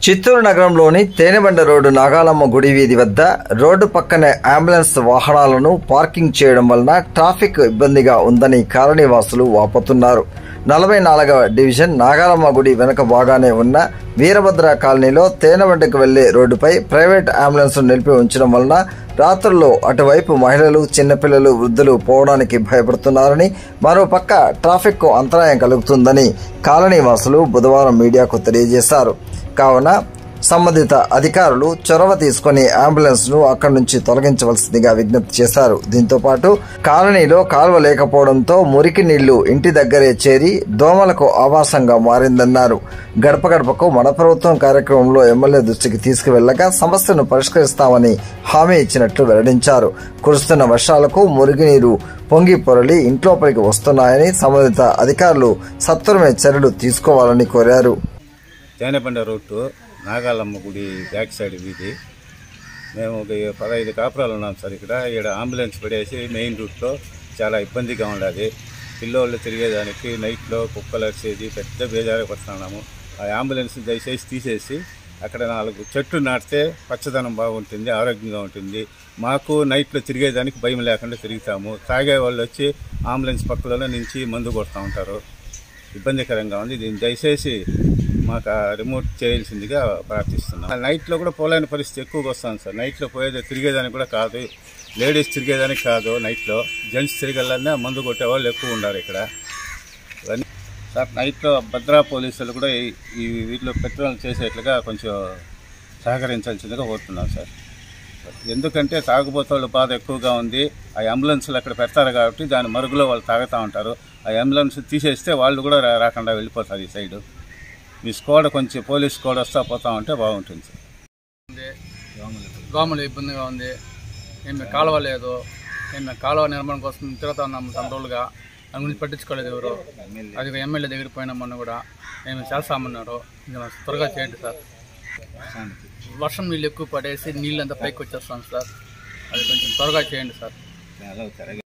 చిత్తూరు నగరంలోని తేనెబండ రోడ్డు నాగాలమ్మ గుడి వీధి వద్ద రోడ్డు పక్కనే అంబులెన్స్ వాహనాలను పార్కింగ్ చేయడం వలన ట్రాఫిక్ ఇబ్బందిగా ఉందని కాలనీవాసులు వాపోతున్నారు నలభై నాలుగవ డివిజన్ నాగాలమ్మ గుడి వెనుక భాగానే ఉన్న వీరభద్ర కాలనీలో తేనెబండకు వెళ్లే రోడ్డుపై ప్రైవేట్ అంబులెన్స్ నిలిపి ఉంచడం వలన రాత్రుల్లో అటువైపు మహిళలు చిన్నపిల్లలు వృద్ధులు పోవడానికి భయపడుతున్నారని మరోపక్క ట్రాఫిక్ అంతరాయం కలుగుతుందని కాలనీవాసులు బుధవారం మీడియాకు తెలియజేశారు కావున సంబంధిత అధికారులు చొరవ తీసుకుని అంబులెన్స్ ను అక్కడి నుంచి తొలగించవలసిందిగా విజ్ఞప్తి చేశారు దీంతో పాటు కాలనీలో కాలువ లేకపోవడంతో మురికి నీళ్లు ఇంటి దగ్గరే చేరి దోమలకు ఆవాసంగా మారిందన్నారు గడప గడపకు మన ప్రభుత్వం కార్యక్రమంలో ఎమ్మెల్యే దృష్టికి తీసుకువెళ్లగా సమస్యను పరిష్కరిస్తామని హామీ ఇచ్చినట్లు వెల్లడించారు కురుస్తున్న వర్షాలకు మురుగునీరు పొంగి పొరలి ఇంట్లోపలికి వస్తున్నాయని సంబంధిత అధికారులు సత్వరమే చర్యలు తీసుకోవాలని కోరారు తేనెపండ రూటు నాగాలమ్మ గుడి బ్యాక్ సైడ్ వీధి మేము ఒక పదహైదు కాపురాలు ఉన్నాం సార్ ఇక్కడ ఇక్కడ అంబులెన్స్ పడేసి మెయిన్ రూట్లో చాలా ఇబ్బందిగా ఉండదు పిల్లోళ్ళు తిరిగేదానికి నైట్లో కుక్కలు వచ్చేది పెద్ద బేజారు పడుతున్నాము ఆ అంబులెన్స్ దయచేసి తీసేసి అక్కడ నాలుగు చెట్లు నాటితే పచ్చదనం బాగుంటుంది ఆరోగ్యంగా ఉంటుంది మాకు నైట్లో తిరిగేదానికి భయం లేకుండా తిరుగుతాము తాగే వాళ్ళు వచ్చి అంబులెన్స్ పక్కలలో నుంచి మందు కొడుతూ ఉంటారు ఇబ్బందికరంగా ఉంది దీన్ని దయచేసి మాకు ఆ రిమోట్ చేయాల్సిందిగా ప్రార్థిస్తున్నాం ఆ నైట్లో కూడా పోలేని పరిస్థితి ఎక్కువగా వస్తుంది సార్ నైట్లో పోయేది తిరిగేదానికి కూడా కాదు లేడీస్ తిరిగేదానికి కాదు నైట్లో జెంట్స్ తిరిగేలానే మందు కొట్టే వాళ్ళు ఎక్కువ ఉన్నారు ఇక్కడ ఇవన్నీ సార్ నైట్లో భద్రా పోలీసులు కూడా ఈ ఈ వీటిలో పెట్రోల్ చేసేట్లుగా కొంచెం సహకరించాల్సిందిగా కోరుతున్నాం సార్ ఎందుకంటే తాగుబోతోళ్ళ బాధ ఎక్కువగా ఉంది ఆ అంబులెన్స్లు అక్కడ పెడతారు కాబట్టి దాని మరుగులో వాళ్ళు తాగుతూ ఉంటారు ఆ అంబులెన్స్ తీసేస్తే వాళ్ళు కూడా రా- రాకుండా వెళ్ళిపోతారు ఈ సైడు మీ స్కోడ కొంచెం పోలీస్ స్కోడ్ వస్తా పోతా ఉంటే బాగుంటుంది సార్ ఉంది దోమలు ఇబ్బందిగా ఉంది ఏమి కాలువ లేదు ఏమి కాలువ నిర్మాణం కోసం తిరుగుతా ఉన్నాము చాలా రోజులుగా దాని గురించి పట్టించుకోలేదు ఎవరు అది ఎమ్మెల్యే దగ్గరికి పోయినా మొన్న కూడా మేము చేస్తామన్నారు ఇది మాకు త్వరగా చేయండి సార్ వర్షం నీళ్ళు ఎక్కువ పడేసి నీళ్ళంతా పైకి వచ్చేస్తాం సార్ అది కొంచెం త్వరగా చేయండి సార్